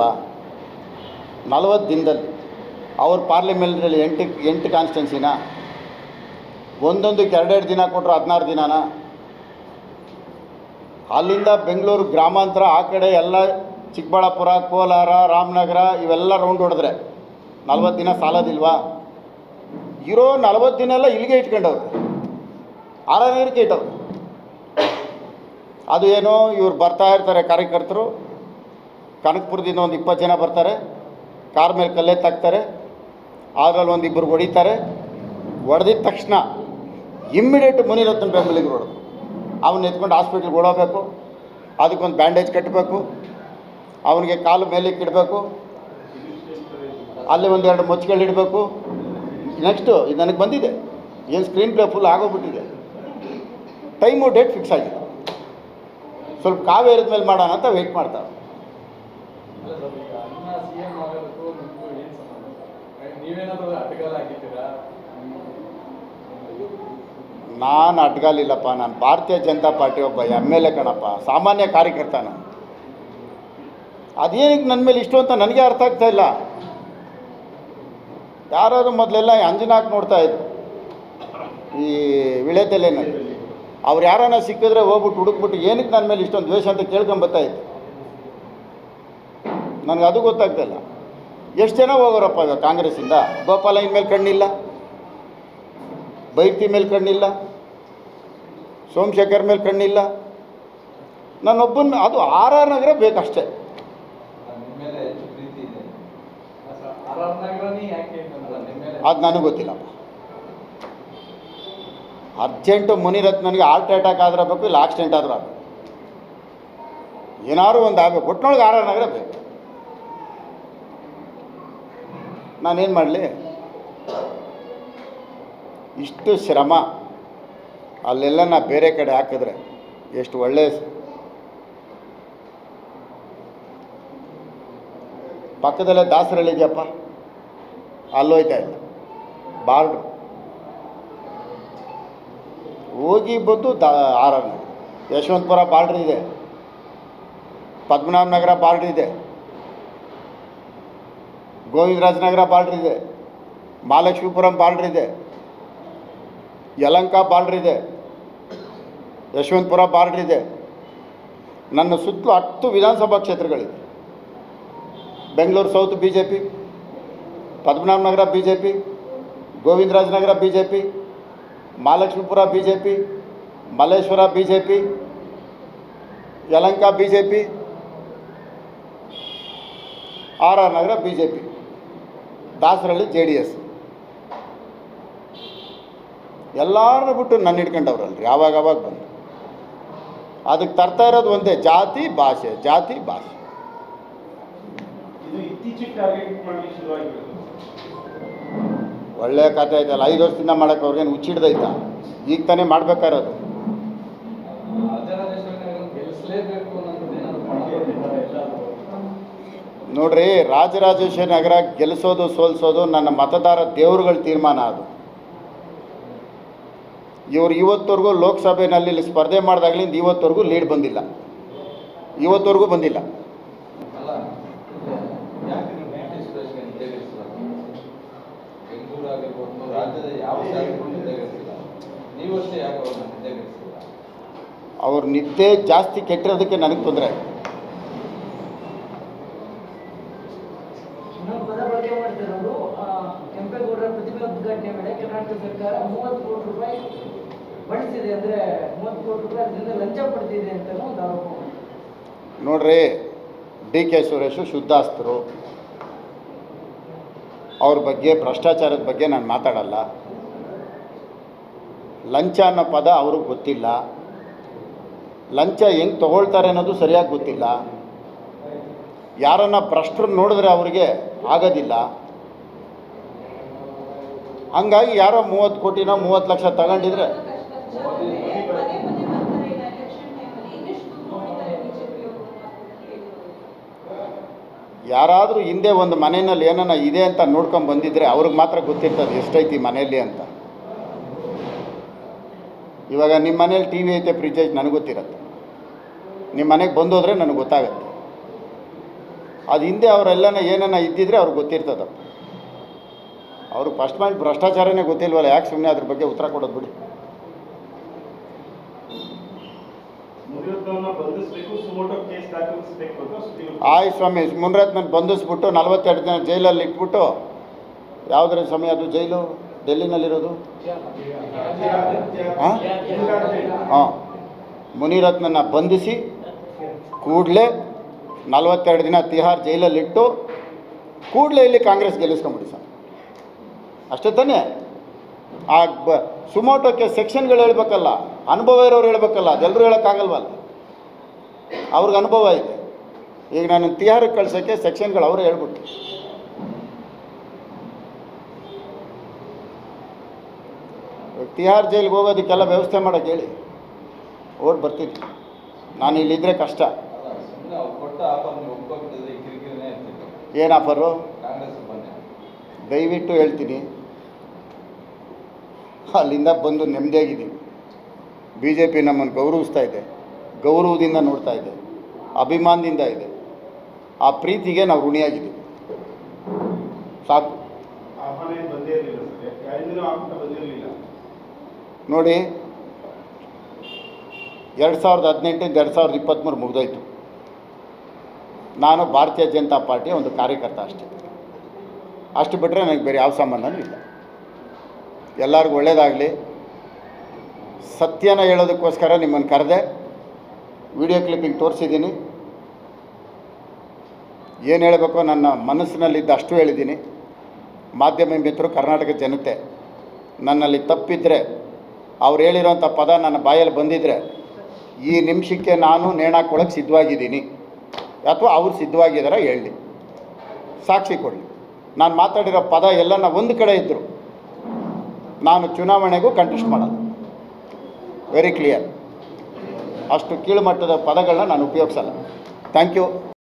ಇಲ್ವಾ ನಲವತ್ತು ದಿನದಲ್ಲಿ ಅವ್ರ ಪಾರ್ಲಿಮೆಂಟ್ರಲ್ಲಿ ಎಂಟು ಎಂಟು ಕಾನ್ಸ್ಟಿಟ್ಯೂನ್ಸಿನ ಒಂದೊಂದಕ್ಕೆ ಎರಡೆರಡು ದಿನ ಕೊಟ್ಟರು ಹದಿನಾರು ದಿನನ ಅಲ್ಲಿಂದ ಬೆಂಗಳೂರು ಗ್ರಾಮಾಂತರ ಆ ಕಡೆ ಎಲ್ಲ ಚಿಕ್ಕಬಳ್ಳಾಪುರ ಕೋಲಾರ ರಾಮನಗರ ಇವೆಲ್ಲ ರೌಂಡ್ ಹೊಡೆದ್ರೆ ನಲ್ವತ್ತು ದಿನ ಸಾಲೋದಿಲ್ವಾ ಇರೋ ನಲ್ವತ್ತು ದಿನ ಎಲ್ಲ ಇಲ್ಲಿಗೆ ಇಟ್ಕೊಂಡವ್ರು ಆರಾಧನೆಗೆ ಇಟ್ಟವ್ರು ಅದು ಏನೋ ಇವ್ರು ಬರ್ತಾ ಇರ್ತಾರೆ ಕಾರ್ಯಕರ್ತರು ಕನಕಪುರದಿಂದ ಒಂದು ಇಪ್ಪತ್ತು ಜನ ಬರ್ತಾರೆ ಕಾರ್ ಮೇಲೆ ಕಲ್ಲೆ ತಾಕ್ತಾರೆ ಅದ್ರಲ್ಲಿ ಒಂದು ಇಬ್ಬರು ಹೊಡಿತಾರೆ ಹೊಡೆದಿದ ತಕ್ಷಣ ಇಮ್ಮಿಡಿಯೇಟ್ ಮುನಿರತ್ನ ಬೆಂಬಲಿಗರು ಹೊಡೆದು ಅವನ್ನ ಎತ್ಕೊಂಡು ಹಾಸ್ಪಿಟ್ಲಿಗೆ ಓಡೋಬೇಕು ಅದಕ್ಕೊಂದು ಬ್ಯಾಂಡೇಜ್ ಕಟ್ಟಬೇಕು ಅವನಿಗೆ ಕಾಲು ಮೇಲಕ್ಕೆ ಇಡಬೇಕು ಅಲ್ಲಿ ಒಂದೆರಡು ಮೊಚ್ಚಗಳು ಇಡಬೇಕು ನೆಕ್ಸ್ಟು ಇದು ನನಗೆ ಬಂದಿದೆ ಏನು ಸ್ಕ್ರೀನ್ ಪ್ಲೇ ಫುಲ್ ಆಗೋಗ್ಬಿಟ್ಟಿದೆ ಟೈಮು ಡೇಟ್ ಫಿಕ್ಸ್ ಆಗಿದೆ ಸ್ವಲ್ಪ ಕಾವೇರಿದ ಮೇಲೆ ಮಾಡೋಣ ಅಂತ ವೆಯ್ಟ್ ಮಾಡ್ತಾವೆ ಅಲ್ಲ ಸರ್ ಈಗ ಅನ್ನ ಸಿ ಎಂ ಆಗೋದಕ್ಕೂ ನಿಮಗೂ ಏನು ಸಂಬಂಧ ನೀವೇನಾದರೂ ಅಡ್ಡಗಾಲ ಹಾಕಿದ್ದೀರಾ ನಾನು ಅಡ್ಗಾಲಿಲ್ಲಪ್ಪ ನಾನು ಭಾರತೀಯ ಜನತಾ ಪಾರ್ಟಿ ಒಬ್ಬ ಎಮ್ ಎಲ್ ಎ ಕಣಪ್ಪ ಸಾಮಾನ್ಯ ಕಾರ್ಯಕರ್ತ ನಾನು ಅದೇನಕ್ಕೆ ನನ್ನ ಮೇಲೆ ಇಷ್ಟು ಅಂತ ನನಗೆ ಅರ್ಥ ಆಗ್ತಾ ಇಲ್ಲ ಯಾರಾದ್ರು ಮೊದಲೆಲ್ಲ ಅಂಜನಾಕ್ ನೋಡ್ತಾ ಇದ್ರು ಈ ವಿಳೆತಲೆನಲ್ಲಿ ಅವ್ರು ಯಾರನ್ನ ಸಿಕ್ಕಿದ್ರೆ ಹೋಗ್ಬಿಟ್ಟು ಹುಡುಕ್ಬಿಟ್ಟು ಏನಕ್ಕೆ ನನ್ನ ಮೇಲೆ ಇಷ್ಟೊಂದು ದ್ವೇಷ ಅಂತ ಕೇಳ್ಕೊಂಬತ್ತಾ ಇತ್ತು ನನಗೆ ಅದು ಗೊತ್ತಾಗ್ತಾ ಇಲ್ಲ ಎಷ್ಟು ಜನ ಹೋಗೋರಪ್ಪ ಈಗ ಕಾಂಗ್ರೆಸ್ಸಿಂದ ಗೋಪಾಲ ಮೇಲೆ ಕಣ್ಣಿಲ್ಲ ಬೈರ್ತಿ ಮೇಲೆ ಕಣ್ಣಿಲ್ಲ ಸೋಮಶೇಖರ್ ಮೇಲೆ ಕಣ್ಣಿಲ್ಲ ನನ್ನೊಬ್ಬನ ಅದು ಆರ್ ಆರ್ ನಗರ ಬೇಕಷ್ಟೇ ನಿಮ್ಮ ಮೇಲೆ ಹೆಚ್ಚು ಪ್ರೀತಿ ಇದೆ ಆರ್ ಆರ್ ನಗರನೇ ಯಾಕೆ ಅಂತಂದ್ರೆ ನಿಮ್ಮ ಮೇಲೆ ಅದು ನನಗೆ ಗೊತ್ತಿಲ್ಲಪ್ಪ ಅರ್ಜೆಂಟು ಮುನಿರತ್ನನಿಗೆ ಹಾರ್ಟ್ ಅಟ್ಯಾಕ್ ಆದ್ರೆ ಬೇಕು ಇಲ್ಲ ಆಕ್ಸಿಡೆಂಟ್ ಆದ್ರೂ ಆಗಬೇಕು ಏನಾದ್ರು ಒಂದು ಆಗಬೇಕು ಒಟ್ಟಿನೊಳಗೆ ಆರ್ ಆರ್ ನಗರ ಬೇಕು ನಾನೇನು ಮಾಡಲಿ ಇಷ್ಟು ಶ್ರಮ ಅಲ್ಲೆಲ್ಲ ನಾ ಬೇರೆ ಕಡೆ ಹಾಕಿದ್ರೆ ಎಷ್ಟು ಒಳ್ಳೆಯ ಪಕ್ಕದಲ್ಲೇ ದಾಸರಳ್ಳಿದೆಯಪ್ಪ ಅಲ್ಲೋಯ್ತಾ ಇಲ್ಲ ಬಾರ್ಡ್ರು ಹೋಗಿ ಬಂದು ದಾ R R Nagar Yeshwanthpur border ಇದೆ ಪದ್ಮನಾಭ ನಗರ ಬಾರ್ಡ್ರ್ ಇದೆ ಗೋವಿಂದರಾಜನಗರ ಬಾರ್ಡ್ರ್ ಇದೆ ಮಹಾಲಕ್ಷ್ಮೀಪುರಂ ಬಾರ್ಡ್ರ್ ಇದೆ ಯಲಂಕ ಬಾರ್ಡ್ರ್ ಇದೆ ಯಶವಂತಪುರ ಬಾರ್ಡ್ರ್ ಇದೆ ನನ್ನ ಸುತ್ತಲೂ ಹತ್ತು ವಿಧಾನಸಭಾ ಕ್ಷೇತ್ರಗಳಿದೆ Bengaluru south B J P Padmanabha Nagar B J P Govindarajanagar B J P Mahalakshmipuram B J P Malleshwaram B J P Yelahanka B J P R R Nagar B J P Dasarahalli J D S ಎಲ್ಲರನ್ನೂ ಬಿಟ್ಟು ನನ್ನ ಹಿಡ್ಕೊಂಡವ್ರಲ್ರಿ ಯಾವಾಗ ಅವಾಗ ಬಂದು ಅದಕ್ಕೆ ತರ್ತಾ ಇರೋದು ಒಂದೇ ಜಾತಿ ಭಾಷೆ ಜಾತಿ ಭಾಷೆ ಇದು ಇತ್ತೀಚೆಗೆ ಟಾರ್ಗೆಟ್ ಮಾಡಲಿಕ್ಕೆ ಶುರುವಾಗಿರೋದು ಒಳ್ಳೆಯ ಕಥೆ ಐತಲ್ಲ ಐದು ವರ್ಷದಿಂದ ಮಾಡೋಕೆ ಅವ್ರಿಗೇನು ಹುಚ್ಚಿಡ್ದೈತ ಈಗ ತಾನೇ ಮಾಡ್ಬೇಕಾಗಿರೋದು ರಾಜರಾಜೇಶ್ವರಿ ಗೆಲ್ಲಿಸಲೇಬೇಕು ಅನ್ನೋದು ಏನಾದ್ರು ಮಾಡ್ಕೊಂಡಿದ್ದಾರಾ ಎಲ್ಲಾದ್ರೂ ನೋಡ್ರಿ ರಾಜರಾಜೇಶ್ವರಿ ನಗರ ಗೆಲ್ಲಿಸೋದು ಸೋಲಿಸೋದು ನನ್ನ ಮತದಾರ ದೇವರುಗಳ ತೀರ್ಮಾನ ಅದು ಇವರು ಇವತ್ತವರೆಗೂ ಲೋಕಸಭೆಯಲ್ಲಿ ಇಲ್ಲಿ ಸ್ಪರ್ಧೆ ಮಾಡಿದಾಗಲಿಂದ ಇವತ್ತವರೆಗೂ ಲೀಡ್ ಬಂದಿಲ್ಲ ಇವತ್ತವರೆಗೂ ಬಂದಿಲ್ಲ ಅಲ್ಲ ಯಾಕೆ ನೀವು ಡಿ ಟಿ ಸುರೇಶ್ಗೆ ನಿದ್ದೆಗೆಡಿಸಿಲ್ಲ ಬೆಂಗಳೂರು ಆಗಿರ್ಬೋದು ರಾಜ್ಯದ ಯಾವ ಶಾಸಕರು ನಿದ್ದೆಗೆಡಿಸಿಲ್ಲ ನೀವಷ್ಟೇ ಯಾಕೆ ಅವ್ರನ್ನ ನಿದ್ದೆಗೆಡಿಸಿಲ್ಲ ಅವ್ರ ನಿದ್ದೆ ಜಾಸ್ತಿ ಕೆಟ್ಟಿರೋದಕ್ಕೆ ನನಗೆ ತೊಂದರೆ ಆಯ್ತು ಇನ್ನೊಂದು ಪದ ಬಳಕೆ ಮಾಡ್ತಿರೋದು ಆ, ಕೆಂಪೇಗೌಡರ ಪ್ರತಿಮೆ ಉದ್ಘಾಟನೆ ವೇಳೆ ಕರ್ನಾಟಕ ಸರ್ಕಾರ ಮೂವತ್ತು ಕೋಟಿ ರೂಪಾಯಿ ಬಳಸಿದೆ ಅಂದ್ರೆ ಮೂವತ್ತು ಕೋಟಿ ರೂಪಾಯಿ ಅದರಿಂದ ಲಂಚ ಪಡೆದಿದೆ ಅಂತ ಒಂದು ಆರೋಪ ಮಾಡಿದ್ರು. ನೋಡ್ರಿ ಡಿ ಕೆ ಸುರೇಶು ಶುದ್ಧಾಸ್ತರು ಅವ್ರ ಬಗ್ಗೆ ಭ್ರಷ್ಟಾಚಾರದ ಬಗ್ಗೆ ನಾನು ಮಾತಾಡಲ್ಲ ಲಂಚ ಅನ್ನೋ ಪದ ಅವ್ರಿಗೆ ಗೊತ್ತಿಲ್ಲ ಲಂಚ ಹೆಂಗೆ ತಗೊಳ್ತಾರೆ ಅನ್ನೋದು ಸರಿಯಾಗಿ ಗೊತ್ತಿಲ್ಲ ಯಾರನ್ನ ಭ್ರಷ್ಟರು ನೋಡಿದ್ರೆ ಅವರಿಗೆ ಆಗೋದಿಲ್ಲ ಹಂಗಾಗಿ ಯಾರೋ ಮೂವತ್ತು ಕೋಟಿನೋ ಮೂವತ್ತು ಲಕ್ಷ ತಗೊಂಡಿದ್ರೆ ಯಾರಾದರೂ ಹಿಂದೆ ಒಂದು ಮನೆಯಲ್ಲಿ ಏನನ್ನ ಇದೆ ಅಂತ ನೋಡ್ಕೊಂಡು ಬಂದಿದ್ರೆ ಅವ್ರಿಗೆ ಮಾತ್ರ ಗೊತ್ತಿರ್ತದೆ ಎಷ್ಟೈತಿ ಮನೆಯಲ್ಲಿ ಅಂತ ಇವಾಗ ನಿಮ್ಮ ಮನೇಲಿ ಟಿ ವಿ ಐತೆ ಫ್ರಿಜ್ ಐತೆ ನನಗೆ ಗೊತ್ತಿರತ್ತೆ ನಿಮ್ಮ ಮನೆಗೆ ಬಂದೋದ್ರೆ ನನಗೆ ಗೊತ್ತಾಗತ್ತೆ ಅದು ಹಿಂದೆ ಅವರೆಲ್ಲನ ಏನನ್ನ ಇದ್ದಿದ್ರೆ ಅವ್ರಿಗೆ ಗೊತ್ತಿರ್ತದೆ ಅವರು ಫಸ್ಟ್ ಪಾಯಿಂಟ್ ಭ್ರಷ್ಟಾಚಾರನೇ ಗೊತ್ತಿಲ್ವಲ್ಲ ಯಾಕೆ ಸುಮ್ಮನೆ ಅದ್ರ ಬಗ್ಗೆ ಉತ್ತರ ಕೊಡೋದು ಬಿಡಿ ಮುನಿರತ್ನವನ್ನ ಬಂಧಿಸಬೇಕು ಸುಮೋಟೋ ಕೇಸ್ ದಾಖಲಿಸಬೇಕು ಅಂತ ಸುದ್ದಿಗಳು ಆಯ್ ಸ್ವಾಮಿ ಮುನ್ರತ್ನ ಬಂಧಿಸ್ಬಿಟ್ಟು ನಲವತ್ತೆರಡು ದಿನ ಜೈಲಲ್ಲಿ ಇಟ್ಬಿಟ್ಟು ಯಾವುದ್ರ ಸಮಯ ಅದು ಜೈಲು ಡೆಲ್ಲಿನಲ್ಲಿರೋದು ಹಾಂ ಹಾಂ ಮುನಿರತ್ನನ ಬಂಧಿಸಿ ಕೂಡಲೇ ನಲವತ್ತೆರಡು ದಿನ ತಿಹಾರ್ ಜೈಲಲ್ಲಿಟ್ಟು ಕೂಡಲೇ ಇಲ್ಲಿ ಕಾಂಗ್ರೆಸ್ ಗೆಲ್ಲಿಸ್ಕೊಂಬಿಡಿ ಸರ್ ಅಷ್ಟೇ ತಾನೇ ಆ ಬ ಸುಮೋಟೋಕ್ಕೆ ಸೆಕ್ಷನ್ಗಳು ಹೇಳ್ಬೇಕಲ್ಲ ಅನುಭವ ಇರೋರು ಹೇಳ್ಬೇಕಲ್ಲ ಅದೆಲ್ಲರೂ ಹೇಳೋಕ್ಕಾಗಲ್ವಲ್ಲ ಅವ್ರಿಗೆ ಅನುಭವ ಇದೆ ಈಗ ನಾನು ತಿಹಾರಕ್ಕೆ ಕಳ್ಸೋಕ್ಕೆ ಸೆಕ್ಷನ್ಗಳು ಅವರೇ ಹೇಳ್ಬಿಟ್ಟು ಇವಾಗ ತಿಹಾರ್ ಜೈಲಿಗೆ ಹೋಗೋದಕ್ಕೆಲ್ಲ ವ್ಯವಸ್ಥೆ ಮಾಡೋಕ್ಕೆ ಹೇಳಿ ಓಟ್ ಬರ್ತೀನಿ ನಾನು ಇಲ್ಲಿದ್ದರೆ ಕಷ್ಟ ಅಲ್ಲ ಸುಮ್ಮನೆ ಅವ್ರು ಕೊಟ್ಟ ಆಫರ್ ನೀವು ಒಪ್ಕೊಬಿಟ್ಟಿದ್ರೆ ಈ ಕಿರಿಕಿರಿನೇ ಇರ್ತಿತ್ತು ಏನು ಆಫರು ಕಾಂಗ್ರೆಸ್ ಬನ್ನಿ ದಯವಿಟ್ಟು ಹೇಳ್ತೀನಿ ಅಲ್ಲಿಂದ ಬಂದು ನೆಮ್ಮದಿಯಾಗಿದ್ದೀವಿ ಬಿ ಜೆ ಪಿ ನಮ್ಮನ್ನು ಗೌರವಿಸ್ತಾ ಇದೆ ಗೌರವದಿಂದ ನೋಡ್ತಾ ಇದೆ ಅಭಿಮಾನದಿಂದ ಇದೆ ಆ ಪ್ರೀತಿಗೆ ನಾವು ಋಣಿಯಾಗಿದ್ದೀವಿ ಸಾಕು ಆಹ್ವಾನ ಏನ್ ಬಂದೇ ಇರಲಿಲ್ಲ ಸರ್ ಯಾರಿಂದನೂ ಆಹ್ವಾನ ಬಂದಿರಲಿಲ್ಲ ನೋಡಿ ಎರಡು ಸಾವಿರದ ಹದಿನೆಂಟಿಂದ ಎರಡು ಸಾವಿರದ ಇಪ್ಪತ್ತ್ಮೂರು ಮುಗಿದೋಯ್ತು ನಾನು ಭಾರತೀಯ ಜನತಾ ಪಾರ್ಟಿಯ ಒಂದು ಕಾರ್ಯಕರ್ತ ಅಷ್ಟೇ ಅಷ್ಟು ಬಿಟ್ಟರೆ ನನಗೆ ಬೇರೆ ಯಾವ ಸಂಬಂಧನೂ ಇಲ್ಲ ಎಲ್ಲರಿಗೂ ಒಳ್ಳೆಯದಾಗಲಿ ಸತ್ಯನ ಹೇಳೋದಕ್ಕೋಸ್ಕರ ನಿಮ್ಮನ್ನು ಕರೆದೆ ವಿಡಿಯೋ ಕ್ಲಿಪ್ಪಿಂಗ್ ತೋರಿಸಿದ್ದೀನಿ ಏನು ಹೇಳಬೇಕೋ ನನ್ನ ಮನಸ್ಸಿನಲ್ಲಿದ್ದ ಅಷ್ಟು ಹೇಳಿದ್ದೀನಿ ಮಾಧ್ಯಮ ಮಿತ್ರರು ಕರ್ನಾಟಕ ಜನತೆ ನನ್ನಲ್ಲಿ ತಪ್ಪಿದ್ರೆ ಅವ್ರು ಹೇಳಿರೋಂಥ ಪದ ನನ್ನ ಬಾಯಲ್ಲಿ ಬಂದಿದ್ದರೆ ಈ ನಿಮಿಷಕ್ಕೆ ನಾನು ನೇಣಾಕೊಳ್ಳೋಕೆ ಸಿದ್ಧವಾಗಿದ್ದೀನಿ ಅಥವಾ ಅವ್ರು ಸಿದ್ಧವಾಗಿದ್ದಾರೆ ಹೇಳಿ ಸಾಕ್ಷಿ ಕೊಡಲಿ ನಾನು ಮಾತಾಡಿರೋ ಪದ ಎಲ್ಲನ ಒಂದು ಕಡೆ ಇದ್ದರು ನಾನು ಚುನಾವಣೆಗೂ ಕಂಟೆಸ್ಟ್ ಮಾಡಲ್ಲ ವೆರಿ ಕ್ಲಿಯರ್ ಅಷ್ಟು ಕೀಳುಮಟ್ಟದ ಪದಗಳನ್ನ ನಾನು ಉಪಯೋಗಿಸಲ್ಲ ಥ್ಯಾಂಕ್ ಯು